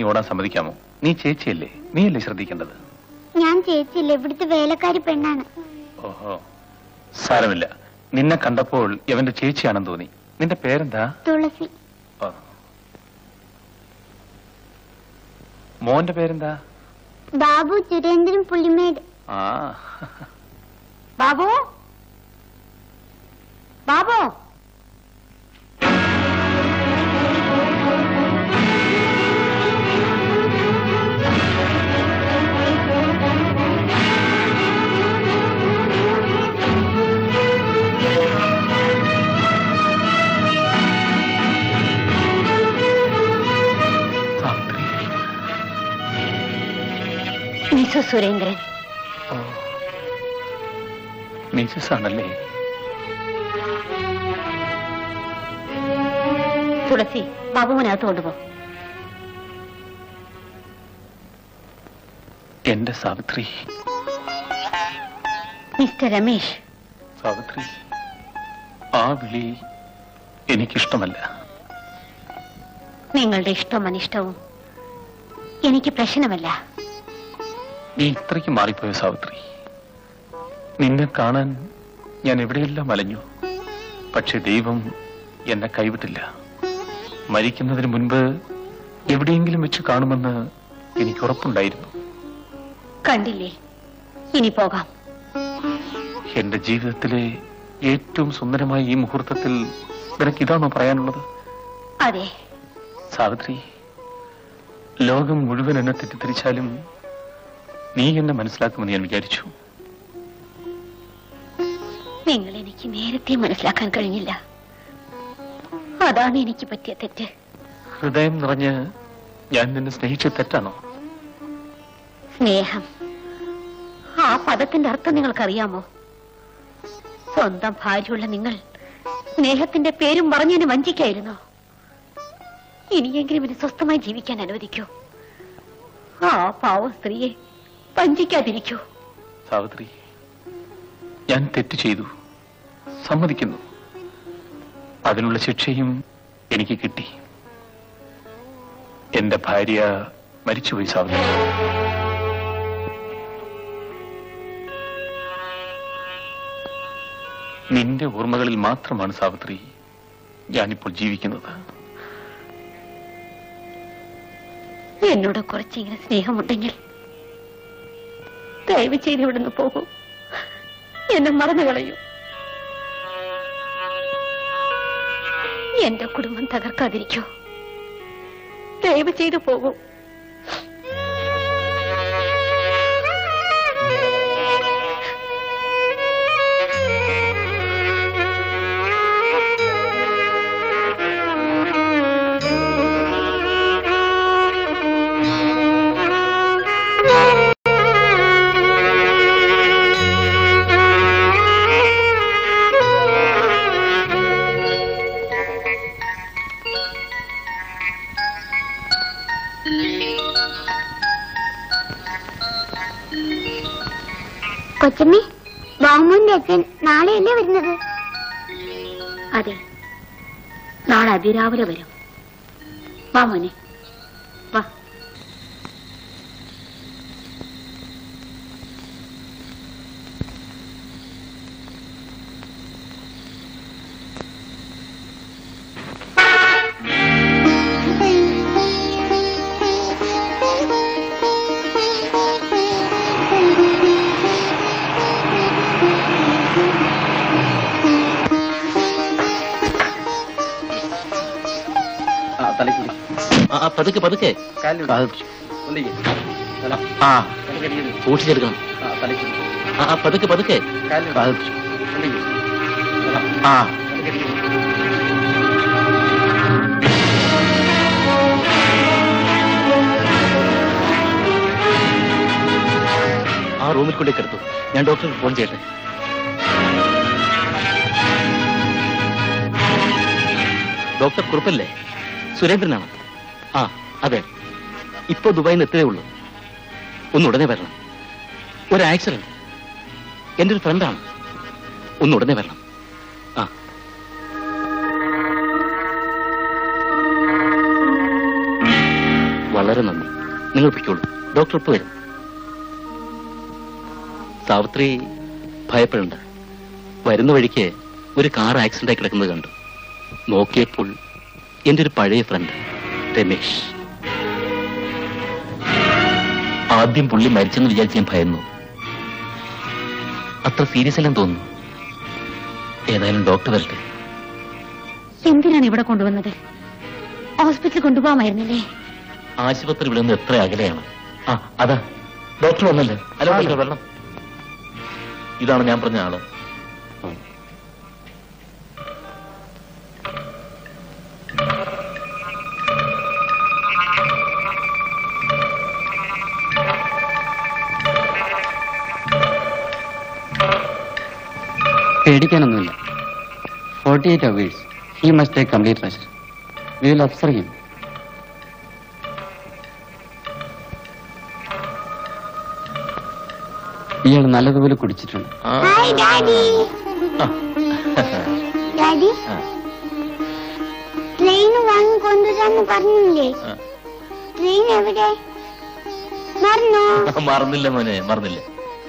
ഓടാൻ സമ്മതിക്കാമോ നീ ചേച്ചിയല്ലേ നീയല്ലേ ശ്രദ്ധിക്കേണ്ടത് ഞാൻ ചേച്ചിയില്ല ഇവിടുത്തെ വേലക്കാരി പെണ്ണാണ് ഓഹോ സാരമില്ല നിന്നെ കണ്ടപ്പോൾ ഇവന്റെ ചേച്ചിയാണെന്ന് തോന്നി നിന്റെ പേരെന്താ തുളസി ഓ. മോന്റെ പേരെന്താ ബാബു സുരേന്ദ്രൻ പുള്ളിമേട് ആ ബാബു ബാബു സാവിത്രി മിസു സുരേന്ദ്രൻ ഓ മിസസ് ആണല്ലേ തുളസി ബാബുവിനകത്ത് കൊണ്ടുപോ എന്റെ സാവിത്രി മിസ്റ്റർ രമേശ് സാവിത്രി ആ വിളി എനിക്കിഷ്ടമല്ല നിങ്ങളുടെ ഇഷ്ടവും അനിഷ്ടവും എനിക്ക് പ്രശ്നമല്ല നീ ഇത്രയ്ക്ക് മാറിപ്പോയ സാവിത്രി നിന്നെ കാണാൻ ഞാൻ എവിടെയെല്ലാം അലഞ്ഞു പക്ഷെ ദൈവം എന്നെ കൈവിട്ടില്ല മരിക്കുന്നതിന് മുൻപ് എവിടെയെങ്കിലും വെച്ച് കാണുമെന്ന് എനിക്ക് ഉറപ്പുണ്ടായിരുന്നു കണ്ടില്ലേ ഇനി പോകാം എന്റെ ജീവിതത്തിലെ ഏറ്റവും സുന്ദരമായ ഈ മുഹൂർത്തത്തിൽ നിനക്ക് ഇതാണോ പറയാനുള്ളത് അതെ സാവിത്രി ലോകം മുഴുവൻ എന്നെ തെറ്റിദ്ധരിച്ചാലും നീ എന്നെ മനസ്സിലാക്കുമെന്ന് ഞാൻ വിചാരിച്ചു നിങ്ങൾ എനിക്ക് നേരത്തെ മനസ്സിലാക്കാൻ കഴിഞ്ഞില്ല അതാണ് എനിക്ക് പറ്റിയ തെറ്റ് ഹൃദയം നിറഞ്ഞ് ഞാൻ നിന്നെ സ്നേഹിച്ച തെറ്റാണോ സ്നേഹം ആ പദത്തിന്റെ അർത്ഥം നിങ്ങൾക്കറിയാമോ സ്വന്തം ഭാര്യയുള്ള നിങ്ങൾ സ്നേഹത്തിന്റെ പേരും പറഞ്ഞ് എന്നെ വഞ്ചിക്കായിരുന്നോ ഇനിയെങ്കിലും എന്നെ സ്വസ്ഥമായി ജീവിക്കാൻ അനുവദിക്കൂ ആ പാവം സ്ത്രീയെ വഞ്ചിക്കാതിരിക്കൂ സാവിത്രി ഞാൻ തെറ്റ് ചെയ്തു സമ്മതിക്കുന്നു അതിനുള്ള ശിക്ഷയും എനിക്ക് കിട്ടി എന്റെ ഭാര്യ മരിച്ചുപോയി സാവിത്രി നിന്റെ ഓർമ്മകളിൽ മാത്രമാണ് സാവിത്രി ഞാനിപ്പോൾ ജീവിക്കുന്നത് എന്നോട് കുറച്ചിങ്ങനെ സ്നേഹമുണ്ടെങ്കിൽ ദയവ് ചെയ്ത് ഇവിടുന്ന് പോകൂ എന്നെ മറന്നു കളയൂ എന്റെ കുടുംബം തകർക്കാതിരിക്കൂ ദയവ് ചെയ്തു പോകൂ കൊച്ചമ്മി ബാബുവിന്റെ അച്ഛൻ നാളെയല്ലേ വരുന്നത് അതെ നാളെ അതിരാവിലെ വരും വാ മോനെ വാ ആ, ആ, പതുക്കെ പതുക്കെ ആ സൂക്ഷിച്ചെടുക്കണം ആ ആ, പതുക്കെ പതുക്കെ ആ ആ റൂമിൽ കൊണ്ടേക്ക് എടുത്തു ഞാൻ ഡോക്ടർക്ക് ഫോൺ ചെയ്യട്ടെ ഡോക്ടർ കുറുപ്പല്ലേ സുരേന്ദ്രനാണ് ആ അതെ ഇപ്പൊ ദുബായിൽ നിന്ന് എത്തേ ഉള്ളൂ ഒന്ന് ഉടനെ വരണം ഒരു ആക്സിഡന്റ് എന്റെ ഒരു ഫ്രണ്ടാണ് ഒന്ന് ഉടനെ വരണം ആ വളരെ വളരെ നന്ദി നിങ്ങൾ പൊയ്ക്കോളൂ ഡോക്ടർ ഇപ്പൊ വരും സാവിത്രി ഭയപ്പെടണ്ട വരുന്ന വഴിക്ക് ഒരു കാർ ആക്സിഡന്റ് ആയി കിടക്കുന്നത് കണ്ടു നോക്കിയപ്പോൾ എന്റെ ഒരു പഴയ ഫ്രണ്ട് രമേശ് ആദ്യം പുള്ളി മരിച്ചെന്ന് വിചാരിച്ച് ഞാൻ ഭയന്നു അത്ര സീരിയസ് അല്ലെന്ന് തോന്നുന്നു ഏതായാലും ഡോക്ടർ വരട്ടെ എന്തിനാണ് ഇവിടെ കൊണ്ടുവന്നത് ഹോസ്പിറ്റലിൽ കൊണ്ടുപോകാമായിരുന്നില്ലേ ആശുപത്രി ഇവിടെ നിന്ന് എത്ര അകലെയാണ് ആ അതാ ഡോക്ടർ വന്നല്ലേ ഹലോ ഡോക്ടർ വെള്ളം ഇതാണ് ഞാൻ പറഞ്ഞ ആള് പേടിക്കാനൊന്നുമില്ല forty eight hours he must take complete rest we will observe him ഇയാൾ നല്ലതുപോലെ കുടിച്ചിട്ടുണ്ട് ഹായ് ഡാഡി ഡാഡി ആ. ട്രെയിൻ വാങ്ങി കൊണ്ടുവരാന്ന് പറഞ്ഞില്ലേ ആ. ട്രെയിൻ എവിടെ മറന്നോ മറന്നില്ല മോനെ മറന്നില്ല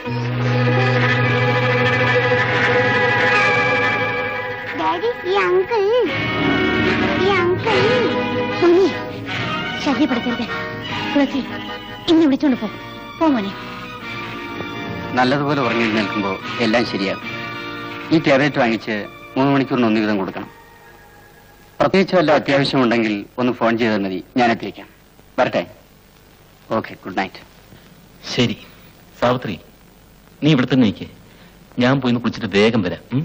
ഡാഡി ഈ അങ്കിൾ ഈ അങ്കിൾ മോനെ ശല്യപ്പെടുത്തരുത് തുളസി ഇന്ന് വിളിച്ചോണ്ട് പോ പോ മോനെ നല്ലതുപോലെ ഉറങ്ങി നിൽക്കുമ്പോൾ എല്ലാം ശരിയാകും ഈ ടാബ്ലറ്റ് വാങ്ങിച്ച് മൂന്ന് മണിക്കൂറിന് ഒന്ന് വീതം കൊടുക്കണം പ്രത്യേകിച്ച് വല്ല അത്യാവശ്യമുണ്ടെങ്കിൽ ഒന്ന് ഫോൺ ചെയ്താൽ മതി ഞാൻ എത്തിയേക്കാം വരട്ടെ ഓക്കെ ഗുഡ് നൈറ്റ് ശരി സാവിത്രി നീ ഇവിടെ തന്നെ നിൽക്കേ ഞാൻ പോയി ഒന്ന് കുളിച്ചിട്ട് വേഗം വരാം ഉം?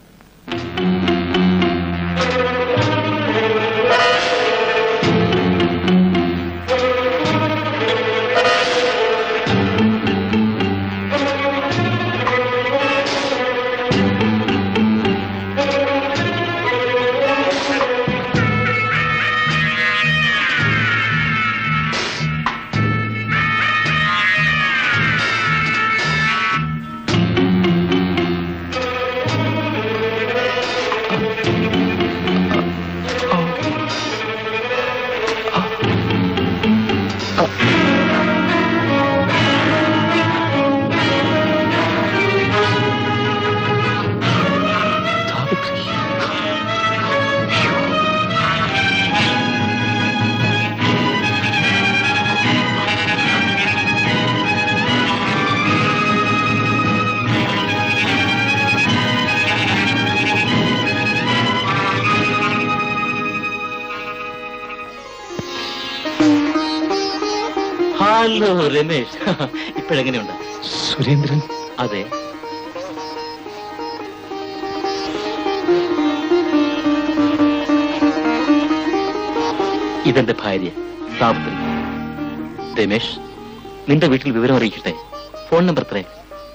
സാവിത്രി ഹലോ രമേശ് ഇപ്പോഴെങ്ങനെയുണ്ട് സുരേന്ദ്രൻ അതെ ഇതെന്റെ ഭാര്യ സാവിത്രി രമേശ് നിന്റെ വീട്ടിൽ വിവരം അറിയിക്കട്ടെ ഫോൺ നമ്പർ എത്രേ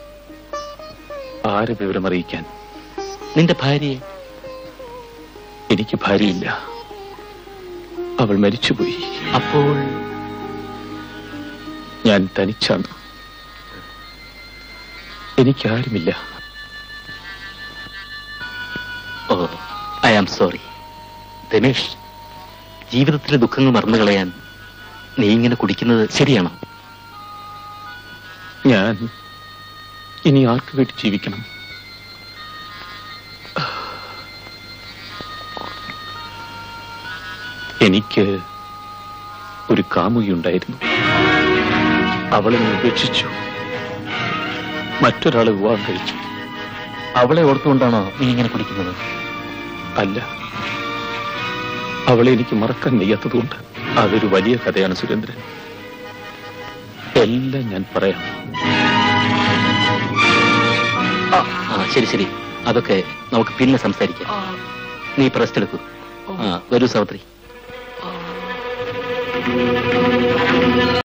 ആരെ വിവരം അറിയിക്കാൻ നിന്റെ ഭാര്യയെ എനിക്ക് ഭാര്യയില്ല അവൾ മരിച്ചുപോയി അപ്പോൾ ഞാൻ തനിച്ചാണ് എനിക്കാരുമില്ല ഓ ഐ ആം സോറി രമേഷ് ജീവിതത്തിലെ ദുഃഖങ്ങൾ മറന്നു കളയാൻ നീ ഇങ്ങനെ കുടിക്കുന്നത് ശരിയാണോ ഞാൻ ഇനി ആർക്ക് വേണ്ടി ജീവിക്കണം എനിക്ക് ഒരു കാമുകിയുണ്ടായിരുന്നു അവളെ ഞാൻ ഉപേക്ഷിച്ചു മറ്റൊരാളെ വിവാഹം കഴിച്ചു അവളെ ഓർത്തുകൊണ്ടാണോ നീ ഇങ്ങനെ കുടിക്കുന്നത് അല്ല അവളെ എനിക്ക് മറക്കാൻ വയ്യാത്തതുകൊണ്ട് അതൊരു വലിയ കഥയാണ് സുരേന്ദ്രൻ എല്ലാം ഞാൻ പറയാം ആ ശരി ശരി അതൊക്കെ നമുക്ക് പിന്നെ സംസാരിക്കാം നീ ഇപ്പൊ റെസ്റ്റ് എടുക്കൂ ആ വരൂ സാവിത്രി